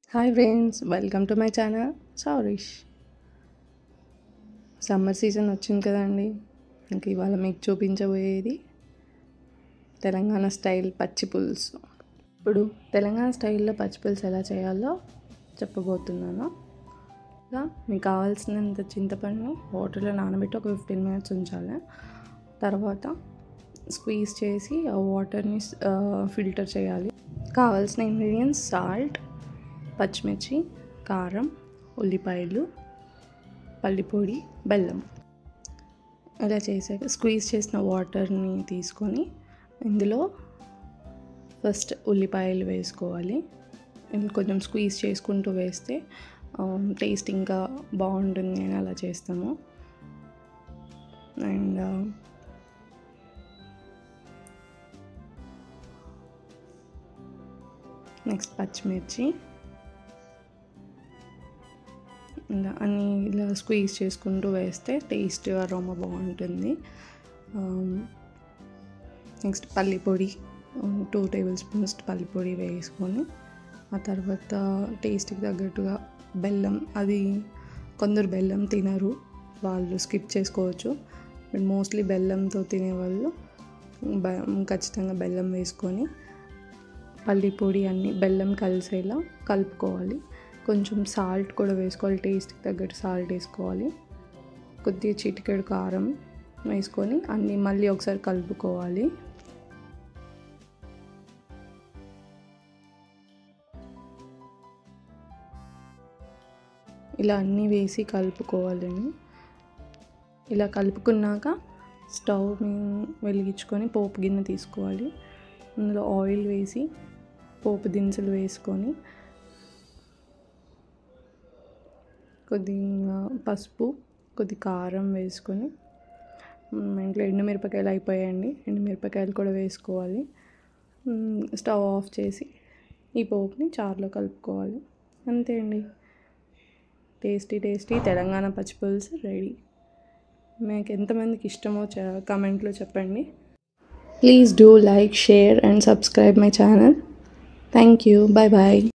hi friends welcome to my channel Sourish summer season వచ్చింది కదండి ఇంక ఇవాళ మీకు చూపించబోయేది తెలంగాణ స్టైల్ పచ్చి పులుసు ఇప్పుడు తెలంగాణ స్టైల్లో పచ్చి పులుసు ఎలా చేయాలో చెప్పబోతున్నాను ఇంకా మీకు కావాల్సినంత చింతపండు వాటర్లో నానబెట్టి ఒక ఫిఫ్టీన్ మినిట్స్ ఉంచాలి తర్వాత స్క్వీజ్ చేసి ఆ వాటర్ని ఫిల్టర్ చేయాలి కావాల్సిన ఇంగ్రీడియంట్స్ సాల్ట్ పచ్చిమిర్చి కారం ఉల్లిపాయలు పల్లిపొడి బెల్లం ఇలా చేసాక స్క్వీజ్ చేసిన వాటర్ని తీసుకొని ఇందులో ఫస్ట్ ఉల్లిపాయలు వేసుకోవాలి ఇది కొంచెం స్క్వీజ్ చేసుకుంటూ వేస్తే టేస్ట్ ఇంకా బాగుంటుంది అని అలా చేస్తాము అండ్ నెక్స్ట్ పచ్చిమిర్చి ఇలా అన్ని ఇలా స్క్వీజ్ చేసుకుంటూ వేస్తే టేస్ట్ అరోమా బాగుంటుంది నెక్స్ట్ పల్లి పొడి టూ టేబుల్ స్పూన్స్ పల్లి పొడి వేసుకొని ఆ తర్వాత టేస్ట్కి తగ్గట్టుగా బెల్లం అది కొందరు బెల్లం తినరు వాళ్ళు స్కిప్ చేసుకోవచ్చు బట్ మోస్ట్లీ బెల్లంతో తినేవాళ్ళు ఖచ్చితంగా బెల్లం వేసుకొని పల్లి పొడి అన్ని బెల్లం కలిసేలా కలుపుకోవాలి కొంచెం సాల్ట్ కూడా వేసుకోవాలి టేస్ట్కి తగ్గట్టు సాల్ట్ వేసుకోవాలి కొద్దిగా చిటికెడు కారం వేసుకొని అన్నీ మళ్ళీ ఒకసారి కలుపుకోవాలి ఇలా అన్నీ వేసి కలుపుకోవాలని ఇలా కలుపుకున్నాక స్టవ్ వెలిగించుకొని పోపు గిన్నె తీసుకోవాలి అందులో ఆయిల్ వేసి పోపు దినుసులు వేసుకొని కొద్దిగా పసుపు కొద్ది కారం వేసుకొని ఇంట్లో ఎండుమిరపకాయలు అయిపోయాయండి ఎండుమిరపకాయలు కూడా వేసుకోవాలి స్టవ్ ఆఫ్ చేసి ఈ పోపుని చారులో కలుపుకోవాలి అంతే అండి టేస్టీ టేస్టీ తెలంగాణ పచ్చిపులుసు రెడీ మీకు ఎంతమందికి ఇష్టమో కమెంట్లో చెప్పండి please do like share and subscribe my channel thank you bye bye